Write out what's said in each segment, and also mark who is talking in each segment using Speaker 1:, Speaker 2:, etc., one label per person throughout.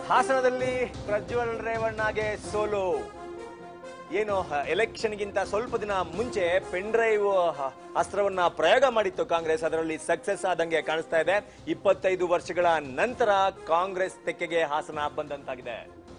Speaker 1: ಹಾಸನದಲ್ಲಿ ಪ್ರಜ್ವಲ್ ರೇವಣ್ಣಗೆ ಸೋಲು ಏನು ಎಲೆಕ್ಷನ್ಗಿಂತ ಸ್ವಲ್ಪ ದಿನ ಮುಂಚೆ ಪೆನ್ ಡ್ರೈವ್ ಅಸ್ತ್ರವನ್ನ ಪ್ರಯೋಗ ಮಾಡಿತ್ತು ಕಾಂಗ್ರೆಸ್ ಅದರಲ್ಲಿ ಸಕ್ಸಸ್ ಆದಂಗೆ ಕಾಣಿಸ್ತಾ ಇದೆ ಇಪ್ಪತ್ತೈದು ವರ್ಷಗಳ ನಂತರ ಕಾಂಗ್ರೆಸ್ ತೆಕ್ಕೆಗೆ ಹಾಸನ ಬಂದಂತಾಗಿದೆ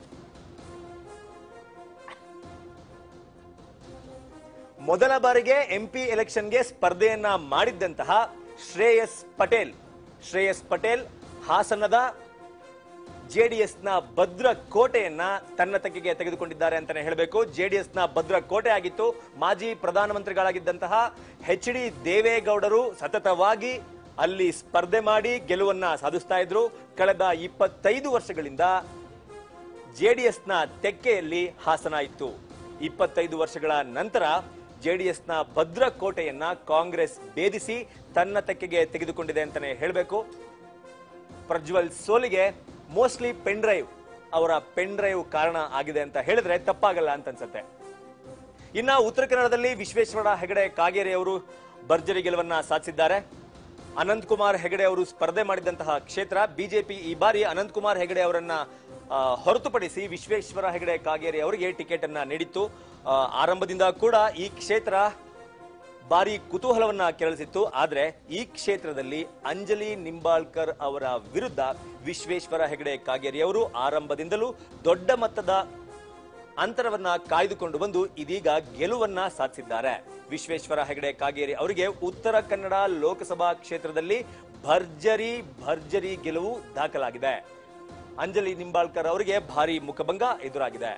Speaker 1: ಮೊದಲ ಬಾರಿಗೆ ಎಂಪಿ ಎಲೆಕ್ಷನ್ಗೆ ಸ್ಪರ್ಧೆಯನ್ನ ಮಾಡಿದ್ದಂತಹ ಶ್ರೇಯಸ್ ಪಟೇಲ್ ಶ್ರೇಯಸ್ ಪಟೇಲ್ ಹಾಸನದ ಜೆಡಿಎಸ್ನ ಭದ್ರ ಕೋಟೆಯನ್ನ ತನ್ನ ತೆಗೆಗೆ ತೆಗೆದುಕೊಂಡಿದ್ದಾರೆ ಅಂತಾನೆ ಹೇಳಬೇಕು ಜೆಡಿಎಸ್ನ ಭದ್ರ ಕೋಟೆ ಆಗಿತ್ತು ಮಾಜಿ ಪ್ರಧಾನಮಂತ್ರಿಗಳಾಗಿದ್ದಂತಹ ಎಚ್ ಡಿ ದೇವೇಗೌಡರು ಸತತವಾಗಿ ಅಲ್ಲಿ ಸ್ಪರ್ಧೆ ಮಾಡಿ ಗೆಲುವನ್ನ ಸಾಧಿಸ್ತಾ ಇದ್ರು ಕಳೆದ ಇಪ್ಪತ್ತೈದು ವರ್ಷಗಳಿಂದ ಜೆಡಿಎಸ್ನ ತೆಕ್ಕೆಯಲ್ಲಿ ಹಾಸನ ಇತ್ತು ಇಪ್ಪತ್ತೈದು ವರ್ಷಗಳ ನಂತರ ಜೆಡಿಎಸ್ನ ಭದ್ರ ಕೋಟೆಯನ್ನ ಕಾಂಗ್ರೆಸ್ ಭೇದಿಸಿ ತನ್ನ ತೆಕ್ಕೆಗೆ ತೆಗೆದುಕೊಂಡಿದೆ ಅಂತಾನೆ ಹೇಳಬೇಕು ಪ್ರಜ್ವಲ್ ಸೋಲಿಗೆ ಮೋಸ್ಟ್ಲಿ ಪೆನ್ ಡ್ರೈವ್ ಅವರ ಪೆನ್ ಡ್ರೈವ್ ಕಾರಣ ಆಗಿದೆ ಅಂತ ಹೇಳಿದ್ರೆ ತಪ್ಪಾಗಲ್ಲ ಅಂತ ಅನ್ಸುತ್ತೆ ಇನ್ನ ಉತ್ತರ ಕನ್ನಡದಲ್ಲಿ ವಿಶ್ವೇಶ್ವರ ಹೆಗಡೆ ಕಾಗೇರಿ ಅವರು ಭರ್ಜರಿ ಗೆಲುವನ್ನ ಸಾಧಿಸಿದ್ದಾರೆ ಅನಂತ್ ಕುಮಾರ್ ಹೆಗಡೆ ಅವರು ಸ್ಪರ್ಧೆ ಮಾಡಿದಂತಹ ಕ್ಷೇತ್ರ ಬಿಜೆಪಿ ಈ ಬಾರಿ ಅನಂತ್ ಕುಮಾರ್ ಹೆಗಡೆ ಅವರನ್ನ ಆ, ಹೊರತುಪಡಿಸಿ ವಿಶ್ವೇಶ್ವರ ಹೆಗಡೆ ಕಾಗೇರಿ ಅವರಿಗೆ ಟಿಕೆಟ್ ಅನ್ನ ನೀಡಿತ್ತು ಆ, ಆರಂಭದಿಂದ ಕೂಡ ಈ ಕ್ಷೇತ್ರ ಭಾರಿ ಕುತೂಹಲವನ್ನ ಕೆರಳಿಸಿತ್ತು ಆದ್ರೆ ಈ ಕ್ಷೇತ್ರದಲ್ಲಿ ಅಂಜಲಿ ನಿಂಬಾಳ್ಕರ್ ಅವರ ವಿರುದ್ಧ ವಿಶ್ವೇಶ್ವರ ಹೆಗಡೆ ಕಾಗೇರಿ ಅವರು ಆರಂಭದಿಂದಲೂ ದೊಡ್ಡ ಮಟ್ಟದ ಅಂತರವನ್ನ ಕಾಯ್ದುಕೊಂಡು ಬಂದು ಇದೀಗ ಗೆಲುವನ್ನ ಸಾಧಿಸಿದ್ದಾರೆ ವಿಶ್ವೇಶ್ವರ ಹೆಗಡೆ ಕಾಗೇರಿ ಅವರಿಗೆ ಉತ್ತರ ಕನ್ನಡ ಲೋಕಸಭಾ ಕ್ಷೇತ್ರದಲ್ಲಿ ಭರ್ಜರಿ ಭರ್ಜರಿ ಗೆಲುವು ದಾಖಲಾಗಿದೆ ಅಂಜಲಿ ನಿಂಬಾಳ್ಕರ್ ಅವರಿಗೆ ಭಾರಿ ಮುಖಭಂಗ ಎದುರಾಗಿದೆ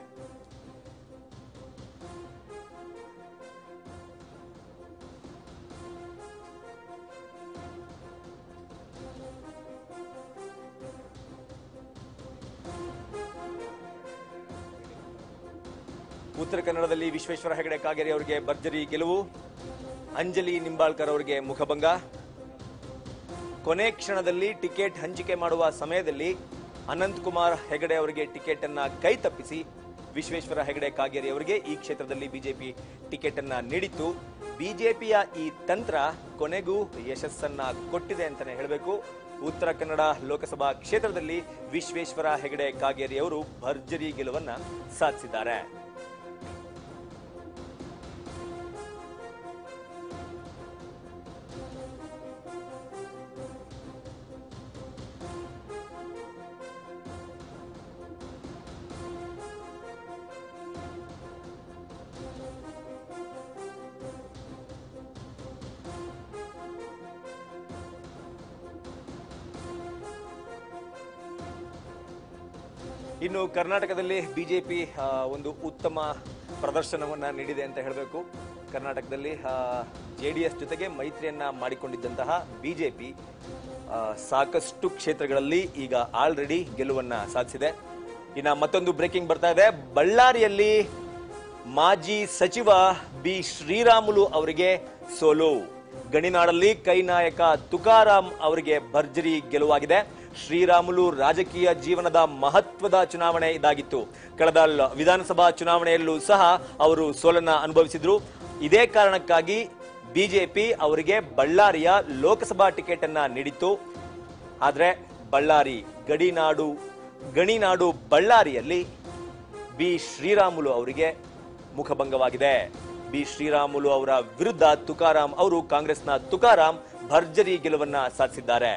Speaker 1: ಉತ್ತರ ಕನ್ನಡದಲ್ಲಿ ವಿಶ್ವೇಶ್ವರ ಹೆಗಡೆ ಕಾಗೇರಿ ಅವರಿಗೆ ಭರ್ಜರಿ ಗೆಲುವು ಅಂಜಲಿ ನಿಂಬಾಳ್ಕರ್ ಅವರಿಗೆ ಮುಖಭಂಗ ಕೊನೆ ಕ್ಷಣದಲ್ಲಿ ಟಿಕೆಟ್ ಹಂಚಿಕೆ ಮಾಡುವ ಸಮಯದಲ್ಲಿ ಅನಂತ್ ಕುಮಾರ್ ಹೆಗಡೆ ಅವರಿಗೆ ಟಿಕೆಟ್ ಅನ್ನ ಕೈ ತಪ್ಪಿಸಿ ವಿಶ್ವೇಶ್ವರ ಹೆಗಡೆ ಕಾಗೇರಿ ಅವರಿಗೆ ಈ ಕ್ಷೇತ್ರದಲ್ಲಿ ಬಿಜೆಪಿ ಟಿಕೆಟ್ ಅನ್ನ ನೀಡಿತ್ತು ಬಿಜೆಪಿಯ ಈ ತಂತ್ರ ಕೊನೆಗೂ ಯಶಸ್ಸನ್ನ ಕೊಟ್ಟಿದೆ ಅಂತಾನೆ ಹೇಳಬೇಕು ಉತ್ತರ ಕನ್ನಡ ಲೋಕಸಭಾ ಕ್ಷೇತ್ರದಲ್ಲಿ ವಿಶ್ವೇಶ್ವರ ಹೆಗಡೆ ಕಾಗೇರಿ ಅವರು ಭರ್ಜರಿ ಗೆಲುವನ್ನ ಸಾಧಿಸಿದ್ದಾರೆ ಇನ್ನು ಕರ್ನಾಟಕದಲ್ಲಿ ಬಿಜೆಪಿ ಒಂದು ಉತ್ತಮ ಪ್ರದರ್ಶನವನ್ನ ನೀಡಿದೆ ಅಂತ ಹೇಳಬೇಕು ಕರ್ನಾಟಕದಲ್ಲಿ ಜೆಡಿಎಸ್ ಜೊತೆಗೆ ಮೈತ್ರಿಯನ್ನ ಮಾಡಿಕೊಂಡಿದ್ದಂತಹ ಬಿಜೆಪಿ ಸಾಕಷ್ಟು ಕ್ಷೇತ್ರಗಳಲ್ಲಿ ಈಗ ಆಲ್ರೆಡಿ ಗೆಲುವನ್ನ ಸಾಧಿಸಿದೆ ಇನ್ನ ಮತ್ತೊಂದು ಬ್ರೇಕಿಂಗ್ ಬರ್ತಾ ಇದೆ ಬಳ್ಳಾರಿಯಲ್ಲಿ ಮಾಜಿ ಸಚಿವ ಬಿ ಶ್ರೀರಾಮುಲು ಅವರಿಗೆ ಸೋಲು ಗಣಿನಾಡಲ್ಲಿ ಕೈ ನಾಯಕ ತುಕಾರಾಂ ಅವರಿಗೆ ಭರ್ಜರಿ ಗೆಲುವಾಗಿದೆ ಶ್ರೀರಾಮುಲು ರಾಜಕೀಯ ಜೀವನದ ಮಹತ್ವದ ಚುನಾವಣೆ ಇದಾಗಿತ್ತು ಕಳೆದ ಲ- ವಿಧಾನಸಭಾ ಚುನಾವಣೆಯಲ್ಲೂ ಸಹ ಅವರು ಸೋಲನ್ನ ಅನುಭವಿಸಿದ್ರು ಇದೇ ಕಾರಣಕ್ಕಾಗಿ ಬಿಜೆಪಿ ಅವರಿಗೆ ಬಳ್ಳಾರಿಯ ಲೋಕಸಭಾ ಟಿಕೆಟ್ ಅನ್ನ ನೀಡಿತ್ತು ಆದ್ರೆ ಬಳ್ಳಾರಿ ಗಡಿನಾಡು ಗಣಿನಾಡು ಬಳ್ಳಾರಿಯಲ್ಲಿ ಬಿ ಶ್ರೀರಾಮುಲು ಅವರಿಗೆ ಮುಖಭಂಗವಾಗಿದೆ ಬಿ ಶ್ರೀರಾಮುಲು ಅವರ ವಿರುದ್ಧ ತುಕಾರಾಂ ಅವರು ಕಾಂಗ್ರೆಸ್ನ ತುಕಾರಾಂ ಭರ್ಜರಿ ಗೆಲುವನ್ನ ಸಾಧಿಸಿದ್ದಾರೆ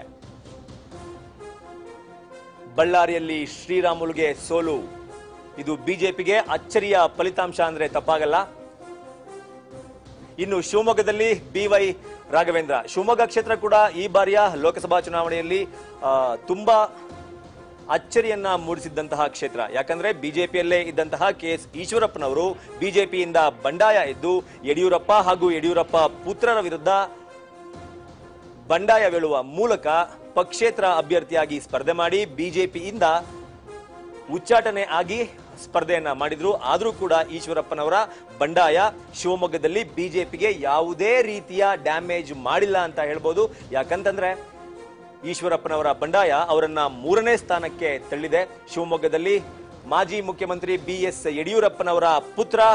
Speaker 1: ಬಳ್ಳಾರಿಯಲ್ಲಿ ಶ್ರೀರಾಮುಲುಗೆ ಸೋಲು ಇದು ಬಿಜೆಪಿಗೆ ಅಚ್ಚರಿಯ ಫಲಿತಾಂಶ ಅಂದ್ರೆ ತಪ್ಪಾಗಲ್ಲ ಇನ್ನು ಶಿವಮೊಗ್ಗದಲ್ಲಿ ಬಿವೈ ರಾಘವೇಂದ್ರ ಶಿವಮೊಗ್ಗ ಕ್ಷೇತ್ರ ಕೂಡ ಈ ಬಾರಿಯ ಲೋಕಸಭಾ ಚುನಾವಣೆಯಲ್ಲಿ ಆ, ತುಂಬಾ ಅಚ್ಚರಿಯನ್ನ ಮೂಡಿಸಿದ್ದಂತಹ ಕ್ಷೇತ್ರ ಯಾಕಂದ್ರೆ ಬಿಜೆಪಿಯಲ್ಲೇ ಇದ್ದಂತಹ ಕೆ ಎಸ್ ಈಶ್ವರಪ್ಪನವರು ಬಿಜೆಪಿಯಿಂದ ಬಂಡಾಯ ಎದ್ದು ಯಡಿಯೂರಪ್ಪ ಹಾಗೂ ಯಡಿಯೂರಪ್ಪ ಪುತ್ರರ ವಿರುದ್ಧ ಬಂಡಾಯ ಬೀಳುವ ಮೂಲಕ ಪಕ್ಷೇತರ ಅಭ್ಯರ್ಥಿಯಾಗಿ ಸ್ಪರ್ಧೆ ಮಾಡಿ ಬಿಜೆಪಿಯಿಂದ ಉಚ್ಚಾಟನೆ ಆಗಿ ಸ್ಪರ್ಧೆಯನ್ನ ಮಾಡಿದ್ರು ಆದ್ರೂ ಕೂಡ ಈಶ್ವರಪ್ಪನವರ ಬಂಡಾಯ ಶಿವಮೊಗ್ಗದಲ್ಲಿ ಬಿಜೆಪಿಗೆ ಯಾವುದೇ ರೀತಿಯ ಡ್ಯಾಮೇಜ್ ಮಾಡಿಲ್ಲ ಅಂತ ಹೇಳ್ಬೋದು ಯಾಕಂತಂದ್ರೆ ಈಶ್ವರಪ್ಪನವರ ಬಂಡಾಯ ಅವರನ್ನ ಮೂರನೇ ಸ್ಥಾನಕ್ಕೆ ತಳ್ಳಿದೆ ಶಿವಮೊಗ್ಗದಲ್ಲಿ ಮಾಜಿ ಮುಖ್ಯಮಂತ್ರಿ ಬಿ ಎಸ್ ಯಡಿಯೂರಪ್ಪನವರ ಪುತ್ರ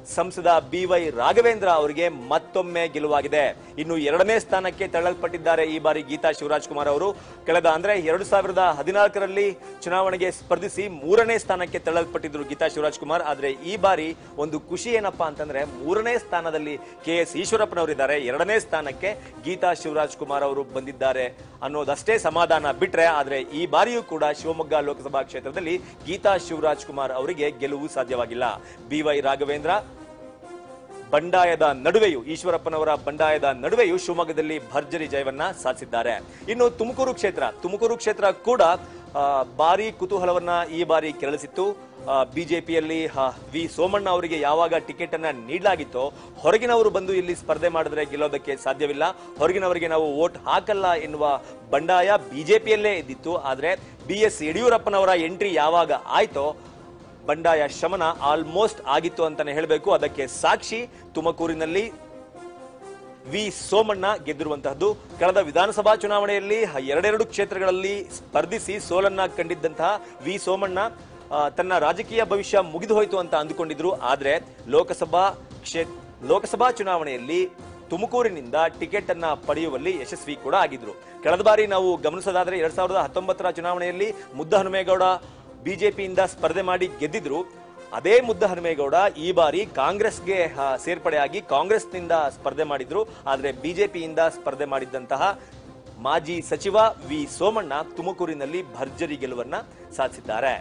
Speaker 1: ಸಂಸದ ಬಿ ವೈ ರಾಘವೇಂದ್ರ ಅವರಿಗೆ ಮತ್ತೊಮ್ಮೆ ಗೆಲುವಾಗಿದೆ ಇನ್ನು ಎರಡನೇ ಸ್ಥಾನಕ್ಕೆ ತಳ್ಳಲ್ಪಟ್ಟಿದ್ದಾರೆ ಈ ಬಾರಿ ಗೀತಾ ಶಿವರಾಜ್ ಕುಮಾರ್ ಅವರು ಕಳೆದ ಅಂದ್ರೆ ಎರಡು ಸಾವಿರದ ಹದಿನಾಲ್ಕರಲ್ಲಿ ಚುನಾವಣೆಗೆ ಸ್ಪರ್ಧಿಸಿ ಮೂರನೇ ಸ್ಥಾನಕ್ಕೆ ತಳ್ಳಲ್ಪಟ್ಟಿದ್ರು ಗೀತಾ ಶಿವರಾಜ್ ಕುಮಾರ್ ಆದ್ರೆ ಈ ಬಾರಿ ಒಂದು ಖುಷಿ ಏನಪ್ಪಾ ಅಂತಂದ್ರೆ ಮೂರನೇ ಸ್ಥಾನದಲ್ಲಿ ಕೆ ಎಸ್ ಈಶ್ವರಪ್ಪನವರಿದ್ದಾರೆ ಎರಡನೇ ಸ್ಥಾನಕ್ಕೆ ಗೀತಾ ಶಿವರಾಜ್ ಕುಮಾರ್ ಅವರು ಬಂದಿದ್ದಾರೆ ಅನ್ನೋದಷ್ಟೇ ಸಮಾಧಾನ ಬಿಟ್ರೆ ಆದ್ರೆ ಈ ಬಾರಿಯೂ ಕೂಡ ಶಿವಮೊಗ್ಗ ಲೋಕಸಭಾ ಕ್ಷೇತ್ರದಲ್ಲಿ ಗೀತಾ ಶಿವರಾಜ್ ಕುಮಾರ್ ಅವರಿಗೆ ಗೆಲುವು ಸಾಧ್ಯವಾಗಿಲ್ಲ ಬಿ ವೈ ರಾಘವೇಂದ್ರ ಬಂಡಾಯದ ನಡುವೆಯೂ ಈಶ್ವರಪ್ಪನವರ ಬಂಡಾಯದ ನಡುವೆಯೂ ಶಿವಮೊಗ್ಗದಲ್ಲಿ ಭರ್ಜರಿ ಜಯವನ್ನ ಸಾಧಿಸಿದ್ದಾರೆ ಇನ್ನು ತುಮಕೂರು ಕ್ಷೇತ್ರ ತುಮಕೂರು ಕ್ಷೇತ್ರ ಕೂಡ ಆ, ಭಾರಿ ಕುತೂಹಲವನ್ನ ಈ ಬಾರಿ ಕೆರಳಿಸಿತ್ತು ಬಿಜೆಪಿಯಲ್ಲಿ ವಿ ಸೋಮಣ್ಣ ಅವರಿಗೆ ಯಾವಾಗ ಟಿಕೆಟ್ ಅನ್ನ ನೀಡಲಾಗಿತ್ತೋ ಹೊರಗಿನವರು ಬಂದು ಇಲ್ಲಿ ಸ್ಪರ್ಧೆ ಮಾಡಿದ್ರೆ ಗೆಲ್ಲೋದಕ್ಕೆ ಸಾಧ್ಯವಿಲ್ಲ ಹೊರಗಿನವರಿಗೆ ನಾವು ವೋಟ್ ಹಾಕಲ್ಲ ಎನ್ನುವ ಬಂಡಾಯ ಬಿಜೆಪಿಯಲ್ಲೇ ಇದ್ದಿತ್ತು ಆದ್ರೆ ಬಿ ಎಸ್ ಯಡಿಯೂರಪ್ಪನವರ ಎಂಟ್ರಿ ಯಾವಾಗ ಆಯ್ತೋ ಬಂಡಾಯ ಶಮನ ಆಲ್ಮೋಸ್ಟ್ ಆಗಿತ್ತು ಅಂತಾನೆ ಹೇಳಬೇಕು ಅದಕ್ಕೆ ಸಾಕ್ಷಿ ತುಮಕೂರಿನಲ್ಲಿ ವಿ ಸೋಮಣ್ಣ ಗೆದ್ದಿರುವಂತಹದ್ದು ಕಳೆದ ವಿಧಾನಸಭಾ ಚುನಾವಣೆಯಲ್ಲಿ ಎರಡೆರಡು ಕ್ಷೇತ್ರಗಳಲ್ಲಿ ಸ್ಪರ್ಧಿಸಿ ಸೋಲನ್ನ ಕಂಡಿದ್ದಂತಹ ವಿ ಸೋಮಣ್ಣ ಆ, ತನ್ನ ರಾಜಕೀಯ ಭವಿಷ್ಯ ಮುಗಿದು ಹೋಯಿತು ಅಂತ ಅಂದುಕೊಂಡಿದ್ರು ಆದ್ರೆ ಲೋಕಸಭಾ ಕ್ಷೇತ್ರ ಲೋಕಸಭಾ ಚುನಾವಣೆಯಲ್ಲಿ ತುಮಕೂರಿನಿಂದ ಟಿಕೆಟ್ ಅನ್ನ ಪಡೆಯುವಲ್ಲಿ ಯಶಸ್ವಿ ಕೂಡ ಆಗಿದ್ರು ಕಳೆದ ಬಾರಿ ನಾವು ಗಮನಿಸೋದಾದ್ರೆ ಎರಡ್ ಸಾವಿರದ ಹತ್ತೊಂಬತ್ತರ ಚುನಾವಣೆಯಲ್ಲಿ ಮುದ್ದ ಹನುಮೇಗೌಡ ಬಿಜೆಪಿಯಿಂದ ಸ್ಪರ್ಧೆ ಮಾಡಿ ಗೆದ್ದಿದ್ರು ಅದೇ ಮುದ್ದ ಹನುಮೇಗೌಡ ಈ ಬಾರಿ ಕಾಂಗ್ರೆಸ್ಗೆ ಆ, ಸೇರ್ಪಡೆಯಾಗಿ ಕಾಂಗ್ರೆಸ್ನಿಂದ ಸ್ಪರ್ಧೆ ಮಾಡಿದ್ರು ಆದ್ರೆ ಬಿಜೆಪಿಯಿಂದ ಸ್ಪರ್ಧೆ ಮಾಡಿದ್ದಂತಹ ಮಾಜಿ ಸಚಿವ ವಿ ಸೋಮಣ್ಣ ತುಮಕೂರಿನಲ್ಲಿ ಭರ್ಜರಿ ಗೆಲುವನ್ನ ಸಾಧಿಸಿದ್ದಾರೆ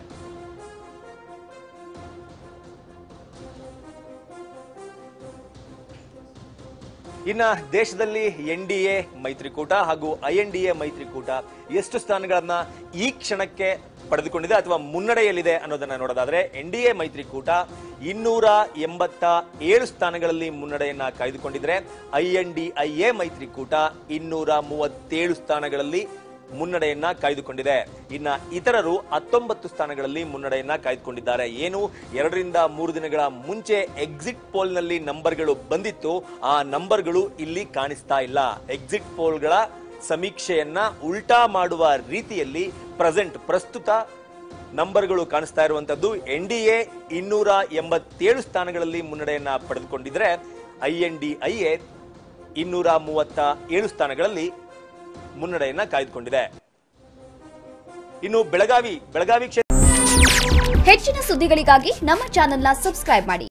Speaker 1: ಇನ್ನ ದೇಶದಲ್ಲಿ ಎನ್ ಡಿ ಎ ಮೈತ್ರಿಕೂಟ ಹಾಗೂ ಐ ಎನ್ ಡಿ ಎ ಮೈತ್ರಿಕೂಟ ಎಷ್ಟು ಸ್ಥಾನಗಳನ್ನ ಈ ಕ್ಷಣಕ್ಕೆ ಪಡೆದುಕೊಂಡಿದೆ ಅಥವಾ ಮುನ್ನಡೆಯಲ್ಲಿದೆ ಅನ್ನೋದನ್ನ ನೋಡೋದಾದ್ರೆ ಎನ್ ಡಿ ಎ ಮೈತ್ರಿಕೂಟ ಇನ್ನೂರ ಎಂಬತ್ತ ಏಳು ಸ್ಥಾನಗಳಲ್ಲಿ ಮುನ್ನಡೆಯನ್ನ ಕಾಯ್ದುಕೊಂಡಿದ್ರೆ I N D I A ಮೈತ್ರಿಕೂಟ ಇನ್ನೂರ ಮೂವತ್ತೇಳು ಸ್ಥಾನಗಳಲ್ಲಿ ಮುನ್ನಡೆಯನ್ನ ಕಾಯ್ದುಕೊಂಡಿದೆ ಇನ್ನ ಇತರರು ಹತ್ತೊಂಬತ್ತು ಸ್ಥಾನಗಳಲ್ಲಿ ಮುನ್ನಡೆಯನ್ನ ಕಾಯ್ದುಕೊಂಡಿದ್ದಾರೆ ಏನು ಎರಡರಿಂದ ಮೂರು ದಿನಗಳ ಮುಂಚೆ ಎಕ್ಸಿಟ್ ಪೋಲ್ ನಲ್ಲಿ ನಂಬರ್ಗಳು ಬಂದಿತ್ತು ಆ ನಂಬರ್ಗಳು ಇಲ್ಲಿ ಕಾಣಿಸ್ತಾ ಇಲ್ಲ ಎಕ್ಸಿಟ್ ಪೋಲ್ಗಳ ಸಮೀಕ್ಷೆಯನ್ನ ಉಲ್ಟಾ ಮಾಡುವ ರೀತಿಯಲ್ಲಿ ಪ್ರೆಸೆಂಟ್ ಪ್ರಸ್ತುತ ನಂಬರ್ಗಳು ಕಾಣಿಸ್ತಾ ಇರುವಂತದ್ದು ಎನ್ ಡಿ ಎ ಇನ್ನೂರ ಎಂಬತ್ತೇಳು ಸ್ಥಾನಗಳಲ್ಲಿ ಮುನ್ನಡೆಯನ್ನ ಪಡೆದುಕೊಂಡಿದ್ರೆ I N D I A ಇನ್ನೂರ ಮೂವತ್ತ ಏಳು ಸ್ಥಾನಗಳಲ್ಲಿ ಮುನ್ನಡೆಯನ್ನ ಕಾಯ್ದುಕೊಂಡಿದೆ ಇನ್ನು ಬೆಳಗಾವಿ ಬೆಳಗಾವಿ ಕ್ಷೇತ್ರ
Speaker 2: ಹೆಚ್ಚಿನ ಸುದ್ದಿಗಳಿಗಾಗಿ ನಮ್ಮ ಚಾನೆಲ್ನ ಸಬ್ಸ್ಕ್ರೈಬ್ ಮಾಡಿ